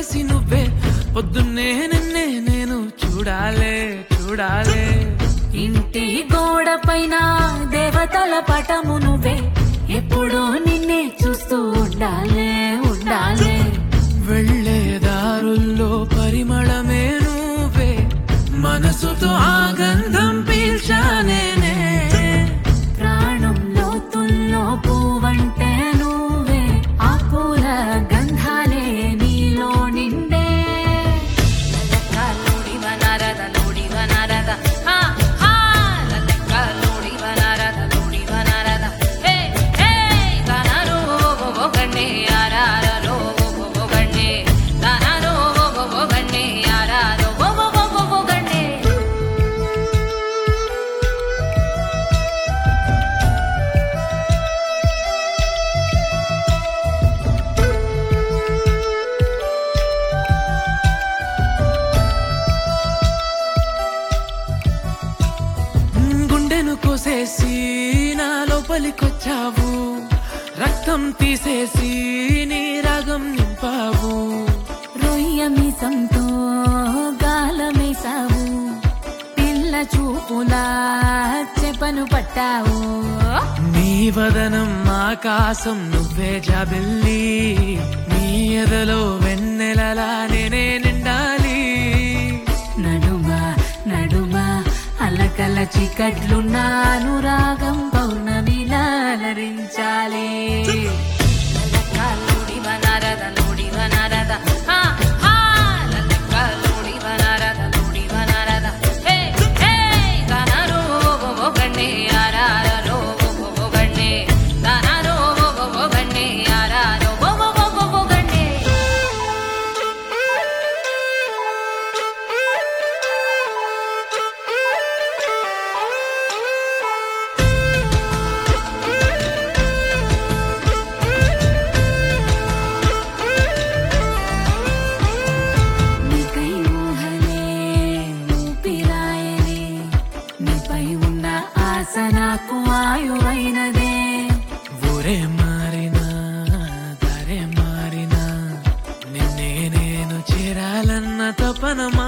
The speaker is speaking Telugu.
తులసి నువ్వే పొద్దున్నే నిన్నే నేను చూడాలే చూడాలే ఇంటి గోడ పైన దేవతల పటము నువ్వే ఎప్పుడూ నిన్నే చూస్తూ ఉండాలే ఉండాలే వెళ్ళే దారుల్లో పరిమళమే నువ్వే మనసుతో ఆగంధం పీల్చానేనే ప్రాణం లోతుల్లో పువ్వంటే నువ్వే ఆ పూల గంధాలే నీలో నిండే లలక లోడివ నరద లోడివ నరద హా హా లలక లోడివ నరద లోడివ నరద హే హే గనరో బొబొ గన్నే యారారలో బొబొ గన్నే గనరో బొబొ గన్నే యారారో బొబొ బొబొ గన్నే గుండెను కోసేసి నా లోపలికొచ్చావు రక్తం తీసేసి నీ రాగం నింపావు రొయ్య మీసంతో గాలమేసావు పిల్ల చూపులా చెపను పట్టావు నీ వదనం ఆకాశం నువ్వే జాబిల్లి నీ ఎదలో వెన్నెలలా నేనే నిండాలి నడుమ నడుమ అలకల చికట్లున్నాను రాగం పౌర్ణమిలా అలరించాలి లలక లోడివ నరద లోడివ నరద హా హా లలక లోడివ నరద లోడివ నరద హే హే గనరో బొబొ గన్నే యారారలో బొబొ గన్నే గనరో బొబొ గన్నే యారారో బొబొ బొబొ గన్నే నీకై ఊహలే ఊపిరాయలే నీపై ఉన్న ఆశ నాకు ఆయువైనదే ఊరే మారినా దారే మారినా నిన్నే నేను చేరాలన్న తపన